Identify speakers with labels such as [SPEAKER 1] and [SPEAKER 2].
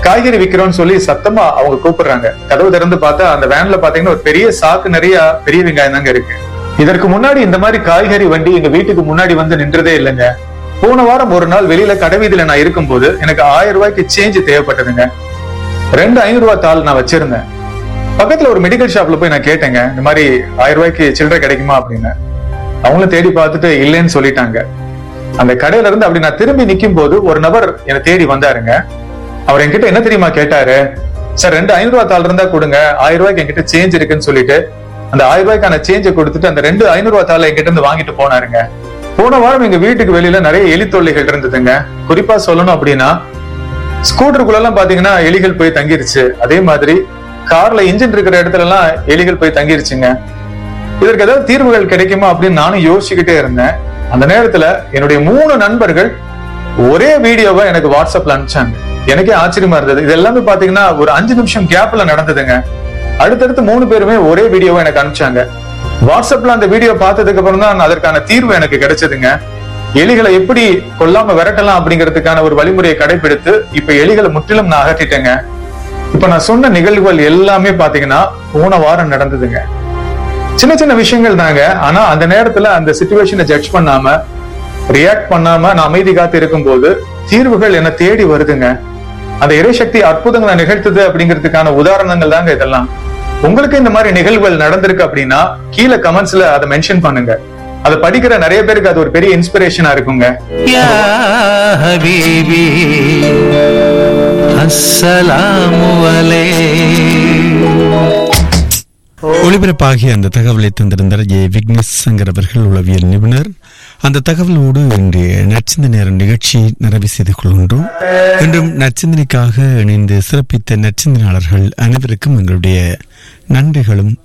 [SPEAKER 1] காய்கறி விக்கிறோம்னு சொல்லி சத்தமா அவங்க கூப்பிடுறாங்க கதவு திறந்து பார்த்தா அந்த வேன்ல பாத்தீங்கன்னா ஒரு பெரிய சாக்கு நிறைய பெரிய வெங்காயம் தாங்க இருக்கு இதற்கு முன்னாடி இந்த மாதிரி காய்கறி வண்டி எங்க வீட்டுக்கு முன்னாடி வந்து நின்றதே இல்லைங்க போன வாரம் ஒரு நாள் வெளியில கடைவீதியில நான் இருக்கும்போது எனக்கு ஆயிரம் ரூபாய்க்கு சேஞ்ச் தேவைப்பட்டதுங்க ரெண்டு ஐநூறு ரூபாய் தாள் நான் வச்சிருந்தேன் பக்கத்துல ஒரு மெடிக்கல் ஷாப்ல போய் நான் கேட்டேங்க இந்த மாதிரி ஆயிரம் ரூபாய்க்கு சில்லறை கிடைக்குமா அப்படின்னு அவங்களும் தேடி பார்த்துட்டு இல்லைன்னு சொல்லிட்டாங்க அந்த கடையில இருந்து அப்படி நான் திரும்பி நிக்கும் போது ஒரு நபர் என்னை தேடி வந்தாருங்க அவர் என்கிட்ட என்ன தெரியுமா கேட்டாரு சார் ரெண்டு ஐநூறு ரூபாய் தாள் இருந்தா கொடுங்க ஆயிரம் ரூபாய்க்கு என்கிட்ட சேஞ்ச் இருக்குன்னு சொல்லிட்டு அந்த ஆயிரம் ரூபாய்க்கான சேஞ்சை கொடுத்துட்டு அந்த ரெண்டு ஐநூறு ரூபாய் தாளை என்கிட்ட இருந்து வாங்கிட்டு போனாருங்க போன வாரம் எங்க வீட்டுக்கு வெளியில நிறைய எலி தொல்லைகள் இருந்ததுங்க குறிப்பா சொல்லணும் அப்படின்னா ஸ்கூட்டருக்குள்ள எல்லாம் பாத்தீங்கன்னா எலிகள் போய் தங்கிருச்சு அதே மாதிரி கார்ல இன்ஜின் இருக்கிற இடத்துல எல்லாம் எலிகள் போய் தங்கிருச்சுங்க இதற்கு ஏதாவது தீர்வுகள் கிடைக்குமா அப்படின்னு நானும் யோசிச்சுக்கிட்டே இருந்தேன் அந்த நேரத்துல என்னுடைய மூணு நண்பர்கள் ஒரே வீடியோவை எனக்கு வாட்ஸ்அப்ல அனுப்பிச்சாங்க எனக்கே ஆச்சரியமா இருந்தது இது எல்லாமே பாத்தீங்கன்னா ஒரு அஞ்சு நிமிஷம் கேப்ல நடந்ததுங்க அடுத்தடுத்து மூணு பேருமே ஒரே வீடியோவை எனக்கு அனுப்பிச்சாங்க வாட்ஸ்அப்ல அந்த வீடியோ பார்த்ததுக்கு அப்புறம் தான் அதற்கான தீர்வு எனக்கு கிடைச்சதுங்க எலிகளை எப்படி கொல்லாம விரட்டலாம் அப்படிங்கிறதுக்கான ஒரு வழிமுறையை கடைபிடித்து இப்ப எலிகளை முற்றிலும் நான் அகற்றிட்டேங்க இப்ப நான் சொன்ன நிகழ்வுகள் எல்லாமே பாத்தீங்கன்னா போன வாரம் நடந்ததுங்க சின்ன சின்ன விஷயங்கள் தாங்க ஆனா அந்த நேரத்துல அந்த சுச்சுவேஷனை ஜட்ஜ் பண்ணாம ரியாக்ட் பண்ணாம நான் அமைதி காத்து இருக்கும்போது தீர்வுகள் என்ன தேடி வருதுங்க அந்த இறைசக்தி அற்புதங்களை நிகழ்த்துது அப்படிங்கிறதுக்கான உதாரணங்கள் தாங்க இதெல்லாம் உங்களுக்கு இந்த மாதிரி நிகழ்வுகள் நடந்திருக்கு அப்படின்னா கீழே கமெண்ட்ஸ்ல அதை மென்ஷன் பண்ணுங்க அதை படிக்கிற நிறைய பேருக்கு அது ஒரு பெரிய இன்ஸ்பிரேஷனா இருக்குங்க
[SPEAKER 2] يا حبيبي السلام عليك
[SPEAKER 3] ஒளிபரப்பாகிய அந்த தகவலை தந்திருந்தார் ஏ விக்னேஷ் சங்கர் அவர்கள் உளவியல் நிபுணர் அந்த தகவலோடு இன்றைய நற்சிந்த நேரம் நிகழ்ச்சி நிறைவு செய்து கொள்கின்றோம் இன்றும் நற்சிந்தனைக்காக இணைந்து சிறப்பித்த நற்சிந்தனையாளர்கள் அனைவருக்கும் எங்களுடைய நன்றிகளும்